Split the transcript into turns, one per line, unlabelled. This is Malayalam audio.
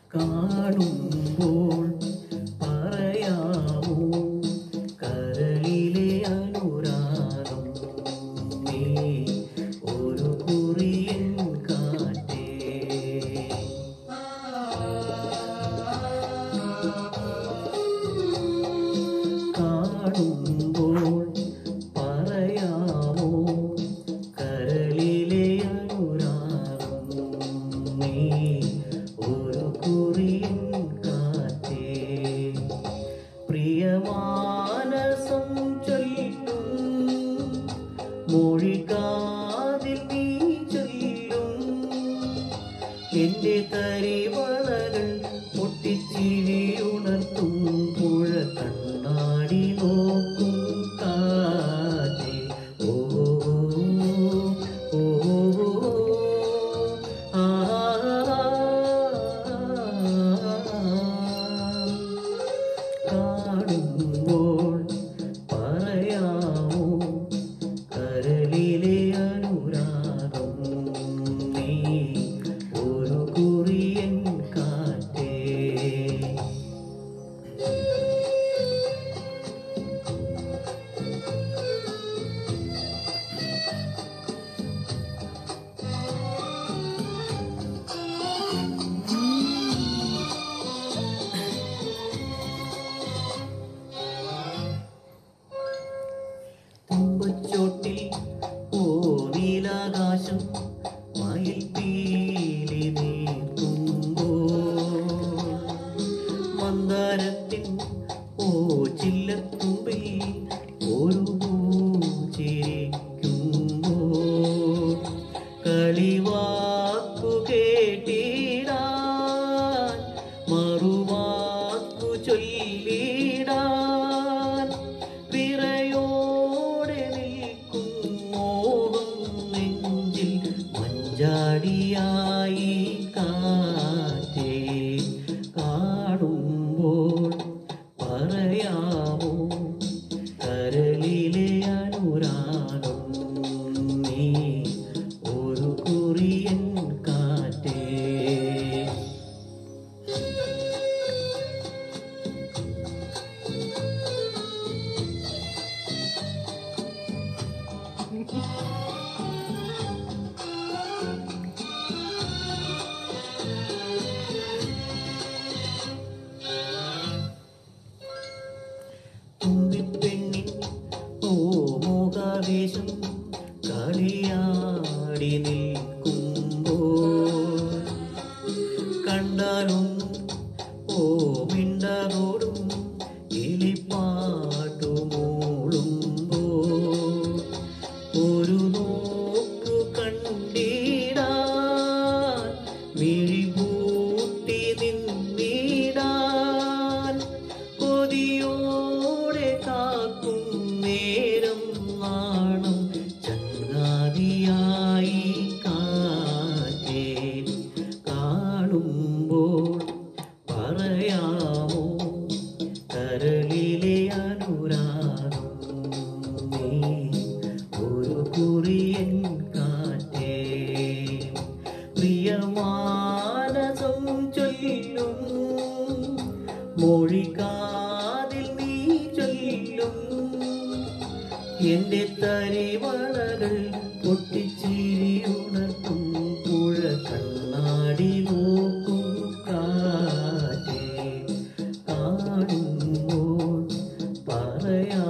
കാണുമ്പോൾ പറയാമോ കരളിലെ അനുരാഗം നീ ഒരു കുറിയൻ കാറ്റേ കാണുമ്പോൾ പറയാമോ കരളിലെ അനുരാഗം നീ ഒരു കുറിയൻ കാറ്റേ പ്രിയമാനസം ചൊല്ലും മൊഴികാതിൽ നീ ചൊല്ലും എന്റെ തരിവളകൾ പൊട്ടിച്ചിരി ഉണർത്തും പുഴ കണ്ണാടി നോക്കും കാറ്റേ ഓ ഓ ആ കാണുമ്പോൾ പറയാമോ കരളിലെ അനുരാഗം നീ ഒരു കുറിയൻ കാറ്റേ തുമ്പച്ചോട്ടിൽ ഓ നീലാകാശം മയിൽ പീലി നീർത്തുമ്പോൾ മന്ദാരത്തിൻ ഓ ചില്ലത്തുമ്പിൽ ഒരു ചിരിക്കുമ്പോൾ കളിവാക്കു കേട്ടിടാൻ മറുവാക്കു ചൊല്ലിടാൻ വിറയോടെ നിൽക്കും മോഹം നെഞ്ചിൽ മഞ്ചാടിയായി കാറ്റേ കാണുമ്പോൾ പറയാമോ കരളിലെ അനുരാഗം നീ ഒരു കുറിയൻ കാറ്റേ തുമ്പിപ്പെണ്ണിൻ ഓ മോകാവേശം കളിയാടി നിൽക്കുമ്പോൾ കണ്ടാലും ഓ മിണ്ടാതോടും എലിപ്പാട്ടു മൂളുമ്പോൾ ഒരു നോക്കു കണ്ടിടാൻ മിഴി പൂട്ടി നിന്നിടാൻ കൊതിയോടെ കാക്കും നേരം നാണം ചങ്ങാതിയായി കാറ്റേ കാണുമ്പോൾ പറയാമോ കരളിലെ അനുരാഗം നീ ഒരു കുറിയൻ കാറ്റേ പ്രിയമാനസം ചൊല്ലും മൊഴികാതിൽ നീ ചൊല്ലും എന്റെ തരിവളകൾ പൊട്ടിച്ചിരി ഉണർത്തും പുഴ കണ്ണാടി നോക്കും കാറ്റേ കാണുമ്പോൾ പറയാ